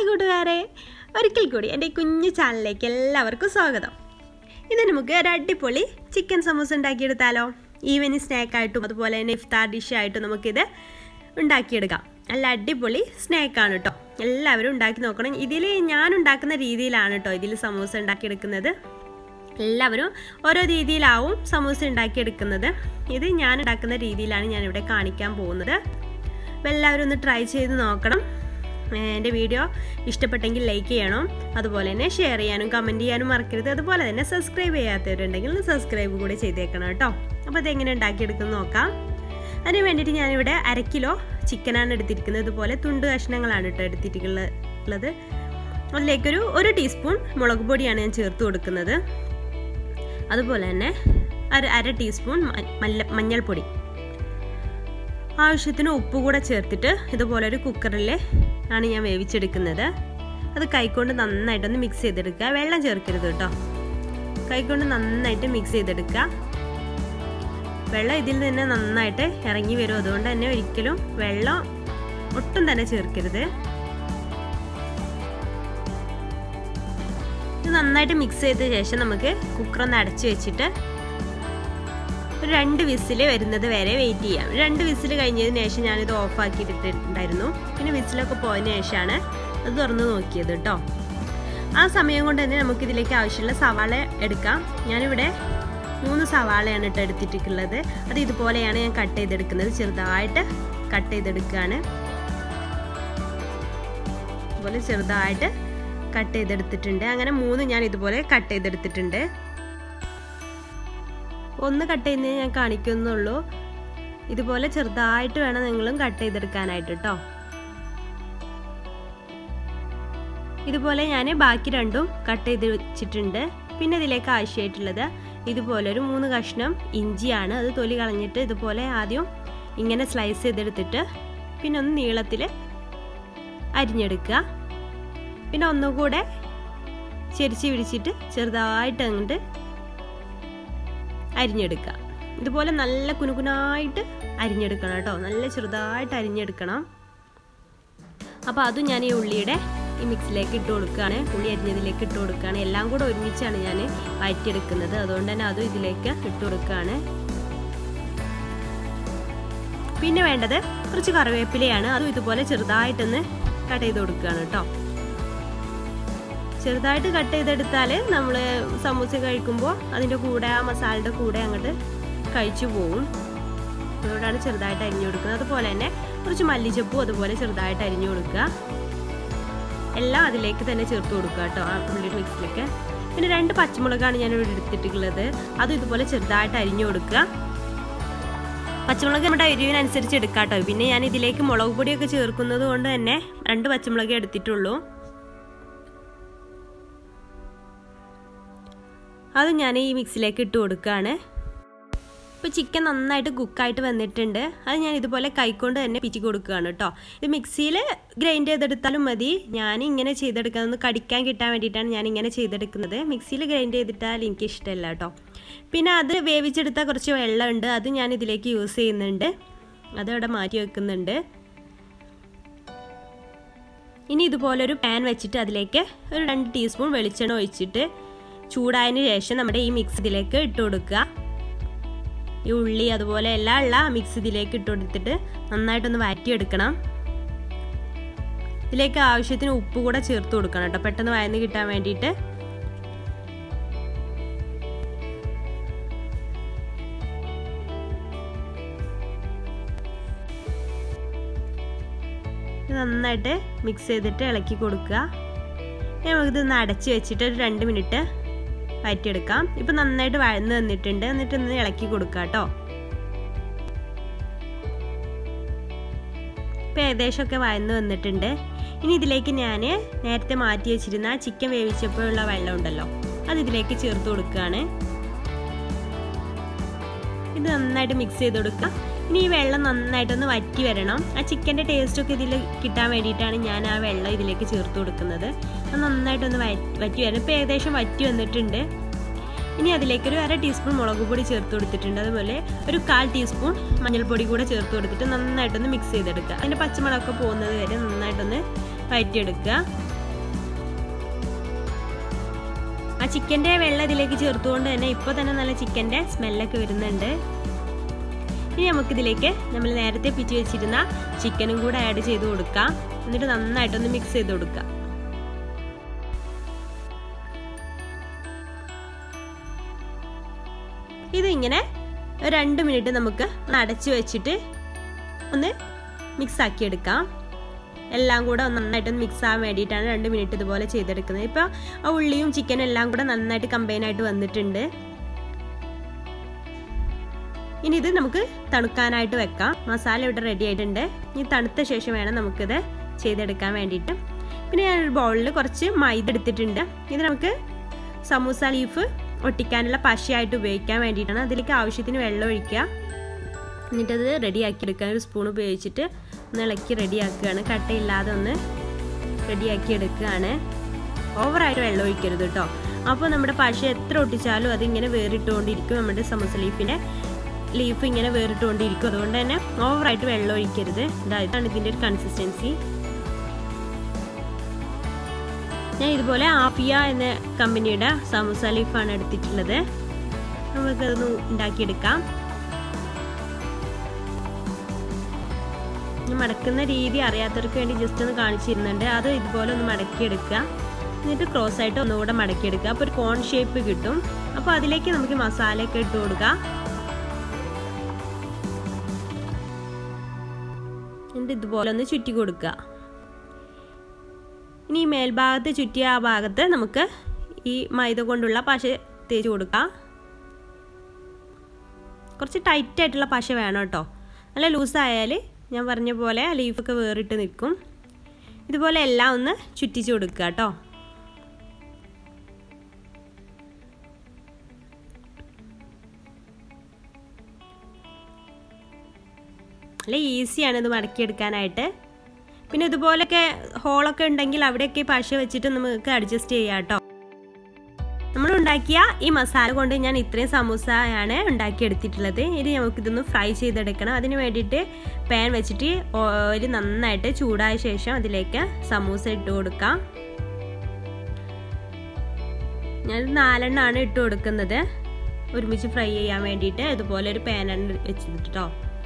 hi കൂട്ടുകാരെ ഒരിക്കൽ കൂടി എൻ്റെ ഈ കുഞ്ഞു ചാനലിലേക്ക് എല്ലാവർക്കും സ്വാഗതം ഇന്ന് നമുക്ക് ഒരു അടിപൊളി ചിക്കൻ സമൂസ ഉണ്ടാക്കിയെടുത്താലോ ഈവനിങ് സ്നാക്കായിട്ടും അതുപോലെ തന്നെ ഇഫ്താർ ഡിഷായിട്ടും നമുക്കിത് ഉണ്ടാക്കിയെടുക്കാം നല്ല അടിപൊളി സ്നാക്കാണ് കേട്ടോ എല്ലാവരും ഉണ്ടാക്കി നോക്കണം ഇതിൽ ഞാൻ ഉണ്ടാക്കുന്ന രീതിയിലാണ് കേട്ടോ ഇതിൽ സമൂസ ഉണ്ടാക്കിയെടുക്കുന്നത് എല്ലാവരും ഓരോ രീതിയിലാവും സമൂസ ഉണ്ടാക്കിയെടുക്കുന്നത് ഇത് ഞാൻ ഉണ്ടാക്കുന്ന രീതിയിലാണ് ഞാനിവിടെ കാണിക്കാൻ പോകുന്നത് അപ്പോൾ എല്ലാവരും ഒന്ന് ട്രൈ ചെയ്ത് നോക്കണം എൻ്റെ വീഡിയോ ഇഷ്ടപ്പെട്ടെങ്കിൽ ലൈക്ക് ചെയ്യണം അതുപോലെ തന്നെ ഷെയർ ചെയ്യാനും കമൻറ്റ് ചെയ്യാനും മറക്കരുത് അതുപോലെ തന്നെ സബ്സ്ക്രൈബ് ചെയ്യാത്തവരുണ്ടെങ്കിൽ സബ്സ്ക്രൈബ് കൂടി ചെയ്തേക്കണം കേട്ടോ അപ്പോൾ അതെങ്ങനെ ഉണ്ടാക്കിയെടുക്കുന്നത് നോക്കാം അതിന് വേണ്ടിയിട്ട് ഞാനിവിടെ അര കിലോ ചിക്കനാണ് എടുത്തിരിക്കുന്നത് ഇതുപോലെ തുണ്ട് കഷ്ണങ്ങളാണ് കേട്ടോ എടുത്തിട്ടുള്ളത് അതിലേക്കൊരു ഒരു ടീസ്പൂൺ മുളക് പൊടിയാണ് ഞാൻ ചേർത്ത് കൊടുക്കുന്നത് അതുപോലെ തന്നെ ഒരു അര ടീസ്പൂൺ മല്ല മഞ്ഞൾപ്പൊടി ആവശ്യത്തിന് ഉപ്പ് കൂടെ ചേർത്തിട്ട് ഇതുപോലെ ഒരു കുക്കറിൽ ആണ് ഞാൻ വേവിച്ചെടുക്കുന്നത് അത് കൈകൊണ്ട് നന്നായിട്ടൊന്ന് മിക്സ് ചെയ്തെടുക്കുക വെള്ളം ചേർക്കരുത് കേട്ടോ കൈകൊണ്ട് നന്നായിട്ട് മിക്സ് ചെയ്തെടുക്കുക വെള്ളം ഇതിൽ തന്നെ നന്നായിട്ട് ഇറങ്ങി വരും അതുകൊണ്ട് തന്നെ ഒരിക്കലും വെള്ളം ഒട്ടും തന്നെ ചേർക്കരുത് ഇത് നന്നായിട്ട് മിക്സ് ചെയ്ത ശേഷം നമുക്ക് കുക്കർ ഒന്ന് അടച്ചു വെച്ചിട്ട് ഒരു രണ്ട് വിസിൽ വരുന്നത് വരെ വെയിറ്റ് ചെയ്യാം രണ്ട് വിസിൽ കഴിഞ്ഞതിന് ശേഷം ഞാനിത് ഓഫ് ആക്കിയിട്ടുണ്ടായിരുന്നു പിന്നെ വിസിലൊക്കെ പോയതിന് ശേഷമാണ് അത് തുറന്ന് നോക്കിയത് കേട്ടോ ആ സമയം കൊണ്ട് തന്നെ നമുക്ക് ഇതിലേക്ക് ആവശ്യമുള്ള സവാള എടുക്കാം ഞാനിവിടെ മൂന്ന് സവാളയാണ് കേട്ടോ എടുത്തിട്ടുള്ളത് അത് ഇതുപോലെയാണ് ഞാൻ കട്ട് ചെയ്തെടുക്കുന്നത് ചെറുതായിട്ട് കട്ട് ചെയ്തെടുക്കുകയാണ് ഇതുപോലെ ചെറുതായിട്ട് കട്ട് ചെയ്തെടുത്തിട്ടുണ്ട് അങ്ങനെ മൂന്ന് ഞാൻ ഇതുപോലെ കട്ട് ചെയ്തെടുത്തിട്ടുണ്ട് ഒന്ന് കട്ട് ചെയ്യുന്നത് ഞാൻ കാണിക്കുന്നുള്ളൂ ഇതുപോലെ ചെറുതായിട്ട് വേണം നിങ്ങളും കട്ട് ചെയ്തെടുക്കാനായിട്ട് കേട്ടോ ഇതുപോലെ ഞാൻ ബാക്കി രണ്ടും കട്ട് ചെയ്ത് വെച്ചിട്ടുണ്ട് പിന്നെ ഇതിലേക്ക് ആവശ്യമായിട്ടുള്ളത് ഇതുപോലെ ഒരു മൂന്ന് കഷ്ണം ഇഞ്ചിയാണ് അത് തൊലി കളഞ്ഞിട്ട് ഇതുപോലെ ആദ്യം ഇങ്ങനെ സ്ലൈസ് ചെയ്തെടുത്തിട്ട് പിന്നെ ഒന്ന് നീളത്തിൽ അരിഞ്ഞെടുക്കുക പിന്നെ ഒന്നുകൂടെ ചെരിച്ച് പിടിച്ചിട്ട് ചെറുതായിട്ട് അങ്ങോട്ട് അരിഞ്ഞെടുക്കുക ഇതുപോലെ നല്ല കുനുകുനായിട്ട് അരിഞ്ഞെടുക്കണം കേട്ടോ നല്ല ചെറുതായിട്ട് അരിഞ്ഞെടുക്കണം അപ്പോൾ അതും ഞാൻ ഈ ഉള്ളിയുടെ ഈ മിക്സിലേക്ക് ഇട്ട് കൊടുക്കുകയാണ് ഉള്ളി അരിഞ്ഞതിലേക്ക് ഇട്ട് കൊടുക്കുകയാണ് എല്ലാം കൂടെ ഒരുമിച്ചാണ് ഞാൻ വഴറ്റിയെടുക്കുന്നത് അതുകൊണ്ട് തന്നെ അതും ഇതിലേക്ക് ഇട്ട് കൊടുക്കുകയാണ് പിന്നെ വേണ്ടത് കുറച്ച് കറിവേപ്പിലയാണ് അതും ഇതുപോലെ ചെറുതായിട്ടൊന്ന് കട്ട് ചെയ്ത് കൊടുക്കുകയാണ് കേട്ടോ ചെറുതായിട്ട് കട്ട് ചെയ്തെടുത്താൽ നമ്മൾ സമൂസ കഴിക്കുമ്പോൾ അതിൻ്റെ കൂടെ ആ മസാലയുടെ കൂടെ അങ്ങോട്ട് കഴിച്ചു പോവും അതുകൊണ്ടാണ് ചെറുതായിട്ട് അരിഞ്ഞു കൊടുക്കുന്നത് അതുപോലെ തന്നെ കുറച്ച് മല്ലിച്ചപ്പും അതുപോലെ ചെറുതായിട്ട് അരിഞ്ഞു കൊടുക്കുക എല്ലാം അതിലേക്ക് തന്നെ ചേർത്ത് കൊടുക്കുക കേട്ടോ ആ ഉള്ളി മിക്സിലേക്ക് പിന്നെ രണ്ട് പച്ചമുളകാണ് ഞാൻ ഇവിടെ എടുത്തിട്ടുള്ളത് അതും ഇതുപോലെ ചെറുതായിട്ട് അരിഞ്ഞു കൊടുക്കുക പച്ചമുളക് നമ്മുടെ എരിവിനനുസരിച്ച് എടുക്കാം കേട്ടോ പിന്നെ ഞാൻ ഇതിലേക്ക് മുളക് പൊടിയൊക്കെ ചേർക്കുന്നത് കൊണ്ട് തന്നെ രണ്ട് പച്ചമുളകേ എടുത്തിട്ടുള്ളൂ അത് ഞാൻ ഈ മിക്സിലേക്ക് ഇട്ട് കൊടുക്കുകയാണ് ഇപ്പോൾ ചിക്കൻ നന്നായിട്ട് കുക്കായിട്ട് വന്നിട്ടുണ്ട് അത് ഞാൻ ഇതുപോലെ കൈക്കൊണ്ട് തന്നെ പിച്ചി കൊടുക്കുകയാണ് കേട്ടോ ഇത് മിക്സിയിൽ ഗ്രൈൻഡ് ചെയ്തെടുത്താലും മതി ഞാൻ ഇങ്ങനെ ചെയ്തെടുക്കുന്നത് കടിക്കാൻ കിട്ടാൻ വേണ്ടിയിട്ടാണ് ഞാൻ ഇങ്ങനെ ചെയ്തെടുക്കുന്നത് മിക്സിയിൽ ഗ്രൈൻഡ് ചെയ്തിട്ടാൽ എനിക്ക് ഇഷ്ടമല്ല കേട്ടോ പിന്നെ അത് വേവിച്ചെടുത്ത കുറച്ച് വെള്ളമുണ്ട് അത് ഞാൻ ഇതിലേക്ക് യൂസ് ചെയ്യുന്നുണ്ട് അത് അവിടെ മാറ്റി വെക്കുന്നുണ്ട് ഇനി ഇതുപോലെ ഒരു പാൻ വെച്ചിട്ട് അതിലേക്ക് ഒരു രണ്ട് ടീസ്പൂൺ വെളിച്ചെണ്ണ ഒഴിച്ചിട്ട് ചൂടായതിന് ശേഷം നമ്മുടെ ഈ മിക്സ് ഇതിലേക്ക് ഇട്ട് കൊടുക്കുക ഈ ഉള്ളി അതുപോലെ എല്ലാം ഉള്ള മിക്സ് ഇതിലേക്ക് ഇട്ട് കൊടുത്തിട്ട് നന്നായിട്ടൊന്ന് വഴറ്റിയെടുക്കണം ഇതിലേക്ക് ആവശ്യത്തിന് ഉപ്പ് കൂടെ ചേർത്ത് കൊടുക്കണം കേട്ടോ പെട്ടെന്ന് വയന്ന് കിട്ടാൻ വേണ്ടിയിട്ട് നന്നായിട്ട് മിക്സ് ചെയ്തിട്ട് ഇളക്കി കൊടുക്കുക നമുക്കിതൊന്ന് അടച്ച് വെച്ചിട്ട് ഒരു രണ്ട് മിനിറ്റ് വഴറ്റിയെടുക്കാം ഇപ്പം നന്നായിട്ട് വഴന്ന് വന്നിട്ടുണ്ട് എന്നിട്ട് ഒന്ന് ഇളക്കി കൊടുക്കുക കേട്ടോ ഇപ്പം ഏകദേശമൊക്കെ വഴന്ന് വന്നിട്ടുണ്ട് ഇനി ഇതിലേക്ക് ഞാൻ നേരത്തെ മാറ്റി വെച്ചിരുന്ന ചിക്കൻ വേവിച്ചപ്പോഴുള്ള വെള്ളം ഉണ്ടല്ലോ അത് ഇതിലേക്ക് ചേർത്ത് കൊടുക്കുകയാണ് ഇത് നന്നായിട്ട് മിക്സ് ചെയ്ത് കൊടുക്കുക ഇനി ഈ വെള്ളം നന്നായിട്ടൊന്ന് വറ്റി വരണം ആ ചിക്കൻ്റെ ടേസ്റ്റൊക്കെ ഇതിൽ കിട്ടാൻ വേണ്ടിയിട്ടാണ് ഞാൻ ആ വെള്ളം ഇതിലേക്ക് ചേർത്ത് കൊടുക്കുന്നത് അത് നന്നായിട്ടൊന്ന് വറ്റി വരണം ഇപ്പോൾ ഏകദേശം വറ്റി വന്നിട്ടുണ്ട് ഇനി അതിലേക്ക് ഒരു അര ടീസ്പൂൺ മുളക് പൊടി ചേർത്ത് കൊടുത്തിട്ടുണ്ട് അതുപോലെ ഒരു കാൽ ടീസ്പൂൺ മഞ്ഞൾപ്പൊടി കൂടെ ചേർത്ത് കൊടുത്തിട്ട് നന്നായിട്ടൊന്ന് മിക്സ് ചെയ്തെടുക്കുക അതിൻ്റെ പച്ചമുളകൊക്കെ പോകുന്നത് വരെ നന്നായിട്ടൊന്ന് വഴറ്റിയെടുക്കുക ചിക്കൻ്റെ വെള്ളം ഇതിലേക്ക് ചേർത്തുകൊണ്ട് തന്നെ ഇപ്പോൾ തന്നെ നല്ല ചിക്കൻ്റെ സ്മെല്ലൊക്കെ വരുന്നുണ്ട് ഇനി നമുക്കിതിലേക്ക് നമ്മൾ നേരത്തെ പിച്ച് വെച്ചിരുന്ന ചിക്കനും കൂടെ ആഡ് ചെയ്ത് കൊടുക്കാം എന്നിട്ട് നന്നായിട്ടൊന്ന് മിക്സ് ചെയ്ത് കൊടുക്കാം ഇതിങ്ങനെ ഒരു രണ്ട് മിനിറ്റ് നമുക്ക് അടച്ചു വെച്ചിട്ട് ഒന്ന് മിക്സ് ആക്കി എടുക്കാം എല്ലാം കൂടെ നന്നായിട്ടൊന്ന് മിക്സ് ആവാൻ വേണ്ടിയിട്ടാണ് രണ്ട് മിനിറ്റ് ഇതുപോലെ ചെയ്തെടുക്കുന്നത് ഇപ്പോൾ ആ ഉള്ളിയും ചിക്കനും എല്ലാം കൂടെ നന്നായിട്ട് കമ്പൈൻ ആയിട്ട് വന്നിട്ടുണ്ട് ഇനി ഇത് നമുക്ക് തണുക്കാനായിട്ട് വെക്കാം മസാല ഇവിടെ റെഡി ആയിട്ടുണ്ട് ഇനി തണുത്ത ശേഷം വേണം നമുക്കിത് ചെയ്തെടുക്കാൻ വേണ്ടിയിട്ട് പിന്നെ ഞാൻ ഒരു ബൗളിൽ കുറച്ച് മൈദ എടുത്തിട്ടുണ്ട് ഇത് നമുക്ക് സമൂസ ലീഫ് ഒട്ടിക്കാനുള്ള പശയായിട്ട് ഉപയോഗിക്കാൻ വേണ്ടിയിട്ടാണ് അതിലേക്ക് ആവശ്യത്തിന് വെള്ളം ഒഴിക്കുക എന്നിട്ടത് റെഡിയാക്കി എടുക്കാൻ ഒരു സ്പൂൺ ഉപയോഗിച്ചിട്ട് ഒന്ന് ഇളക്കി റെഡിയാക്കുകയാണ് കട്ടയില്ലാതെ ഒന്ന് റെഡിയാക്കി എടുക്കുകയാണ് ഓവറായിട്ട് വെള്ളം ഒഴിക്കരുത് കേട്ടോ അപ്പോൾ നമ്മുടെ പശ എത്ര ഒട്ടിച്ചാലും അതിങ്ങനെ വേറിട്ടുകൊണ്ടിരിക്കും നമ്മുടെ സമൂസ ലീഫിൻ്റെ ലീഫ് ഇങ്ങനെ വേറിട്ടുകൊണ്ടിരിക്കും അതുകൊണ്ട് തന്നെ ഓവറായിട്ട് വെള്ളം ഒഴിക്കരുത് ഇതാണ് ഇതിൻ്റെ ഒരു കൺസിസ്റ്റൻസി ഞാൻ ഇതുപോലെ ആഫിയ എന്ന കമ്പനിയുടെ സമൂസ ലീഫാണ് എടുത്തിട്ടുള്ളത് നമുക്കതൊന്ന് ഉണ്ടാക്കിയെടുക്കാം മടക്കുന്ന രീതി അറിയാത്തവർക്ക് വേണ്ടി ജസ്റ്റ് ഒന്ന് കാണിച്ചിരുന്നുണ്ട് അത് ഇതുപോലെ ഒന്ന് മടക്കിയെടുക്കുക എന്നിട്ട് ക്രോസ് ആയിട്ട് ഒന്നുകൂടെ മടക്കിയെടുക്കുക അപ്പോൾ ഒരു കോൺ ഷേപ്പ് കിട്ടും അപ്പോൾ അതിലേക്ക് നമുക്ക് മസാലയൊക്കെ ഇട്ട് കൊടുക്കുക എന്നിട്ട് ഇതുപോലെ ഒന്ന് ചുറ്റി കൊടുക്കുക ഇനി ഈ മേൽഭാഗത്ത് ചുറ്റിയ ആ ഭാഗത്ത് നമുക്ക് ഈ മൈദ കൊണ്ടുള്ള പശ തേച്ച് കൊടുക്കാം കുറച്ച് ടൈറ്റ് ആയിട്ടുള്ള പശ വേണം കേട്ടോ നല്ല ലൂസായാൽ ഞാൻ പറഞ്ഞ പോലെ ലീഫൊക്കെ വേറിട്ട് നിൽക്കും ഇതുപോലെ എല്ലാം ഒന്ന് ചുറ്റിച്ച് കൊടുക്കുക കേട്ടോ നല്ല ഈസിയാണ് ഇത് മടക്കിയെടുക്കാനായിട്ട് പിന്നെ ഇതുപോലൊക്കെ ഹോളൊക്കെ ഉണ്ടെങ്കിൽ അവിടെയൊക്കെ പശ വെച്ചിട്ട് നമുക്ക് അഡ്ജസ്റ്റ് ചെയ്യാം കേട്ടോ നമ്മൾ ഉണ്ടാക്കിയ ഈ മസാല കൊണ്ട് ഞാൻ ഇത്രയും സമൂസയാണ് ഉണ്ടാക്കിയെടുത്തിട്ടുള്ളത് ഇനി നമുക്കിതൊന്ന് ഫ്രൈ ചെയ്തെടുക്കണം അതിന് വേണ്ടിയിട്ട് പാൻ വെച്ചിട്ട് ഓയിൽ നന്നായിട്ട് ചൂടായ ശേഷം അതിലേക്ക് സമൂസ ഇട്ട് കൊടുക്കാം ഞാൻ നാലെണ്ണമാണ് ഇട്ട് കൊടുക്കുന്നത് ഒരുമിച്ച് ഫ്രൈ ചെയ്യാൻ വേണ്ടിയിട്ട് ഇതുപോലെ ഒരു പാനാണ് വെച്ചത് കേട്ടോ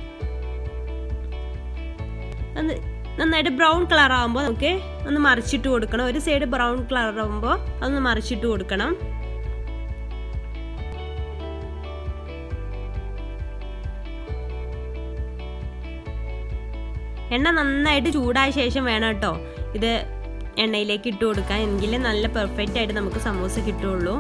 നന്നായിട്ട് ബ്രൗൺ കളർ ആകുമ്പോൾ നമുക്ക് ഒന്ന് മറിച്ചിട്ട് കൊടുക്കണം ഒരു സൈഡ് ബ്രൗൺ കളർ ആകുമ്പോൾ അതൊന്ന് മറിച്ചിട്ട് കൊടുക്കണം എണ്ണ നന്നായിട്ട് ചൂടായ ശേഷം വേണം കേട്ടോ ഇത് എണ്ണയിലേക്ക് ഇട്ട് കൊടുക്കാൻ എങ്കിലും നല്ല പെർഫെക്റ്റ് ആയിട്ട് നമുക്ക് സമൂസ കിട്ടുള്ളൂ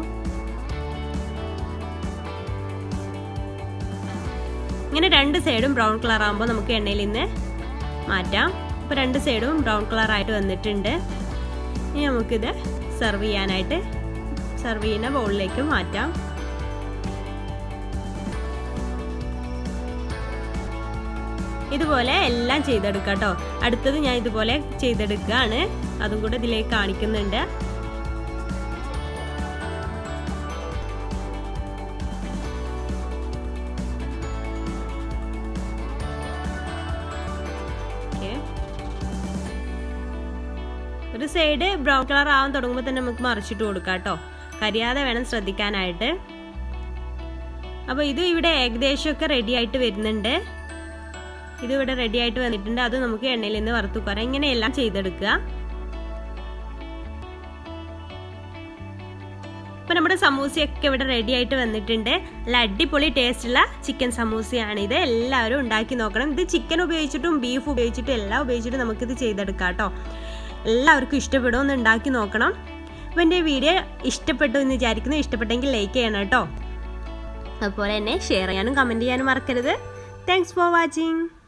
ഇങ്ങനെ രണ്ട് സൈഡും ബ്രൗൺ കളർ ആകുമ്പോൾ നമുക്ക് എണ്ണയിൽ നിന്ന് മാറ്റാം ഇപ്പോൾ രണ്ട് സൈഡും ബ്രൗൺ കളർ ആയിട്ട് വന്നിട്ടുണ്ട് ഇനി നമുക്കിത് സെർവ് ചെയ്യാനായിട്ട് സെർവ് ചെയ്യുന്ന ബൗളിലേക്ക് മാറ്റാം ഇതുപോലെ എല്ലാം ചെയ്തെടുക്കാം കേട്ടോ അടുത്തത് ഞാൻ ഇതുപോലെ ചെയ്തെടുക്കുകയാണ് അതും കൂടെ ഇതിലേക്ക് കാണിക്കുന്നുണ്ട് ഒരു സൈഡ് ബ്രൗൺ കളർ ആവാൻ തുടങ്ങുമ്പോൾ തന്നെ നമുക്ക് മറിച്ചിട്ട് കൊടുക്കാം കേട്ടോ കരിയാതെ വേണം ശ്രദ്ധിക്കാനായിട്ട് അപ്പോൾ ഇത് ഇവിടെ ഏകദേശമൊക്കെ റെഡി ആയിട്ട് വരുന്നുണ്ട് ഇത് ഇവിടെ റെഡി ആയിട്ട് വന്നിട്ടുണ്ട് അത് നമുക്ക് എണ്ണയിൽ നിന്ന് വറുത്തു കോരാം ഇങ്ങനെയെല്ലാം ചെയ്തെടുക്കുക അപ്പോൾ നമ്മുടെ സമൂസയൊക്കെ ഇവിടെ റെഡി ആയിട്ട് വന്നിട്ടുണ്ട് നല്ല അടിപൊളി ടേസ്റ്റുള്ള ചിക്കൻ സമൂസയാണ് ഇത് എല്ലാവരും ഉണ്ടാക്കി നോക്കണം ഇത് ചിക്കൻ ഉപയോഗിച്ചിട്ടും ബീഫ് ഉപയോഗിച്ചിട്ടും എല്ലാം ഉപയോഗിച്ചിട്ടും നമുക്കിത് ചെയ്തെടുക്കാം കേട്ടോ എല്ലാവർക്കും ഇഷ്ടപ്പെടും ഒന്ന് ഉണ്ടാക്കി നോക്കണം അപ്പോൾ എൻ്റെ വീഡിയോ ഇഷ്ടപ്പെട്ടു എന്ന് വിചാരിക്കുന്നു ഇഷ്ടപ്പെട്ടെങ്കിൽ ലൈക്ക് ചെയ്യണം കേട്ടോ അതുപോലെ തന്നെ ഷെയർ ചെയ്യാനും കമൻറ്റ് ചെയ്യാനും മറക്കരുത് താങ്ക്സ് ഫോർ വാച്ചിങ്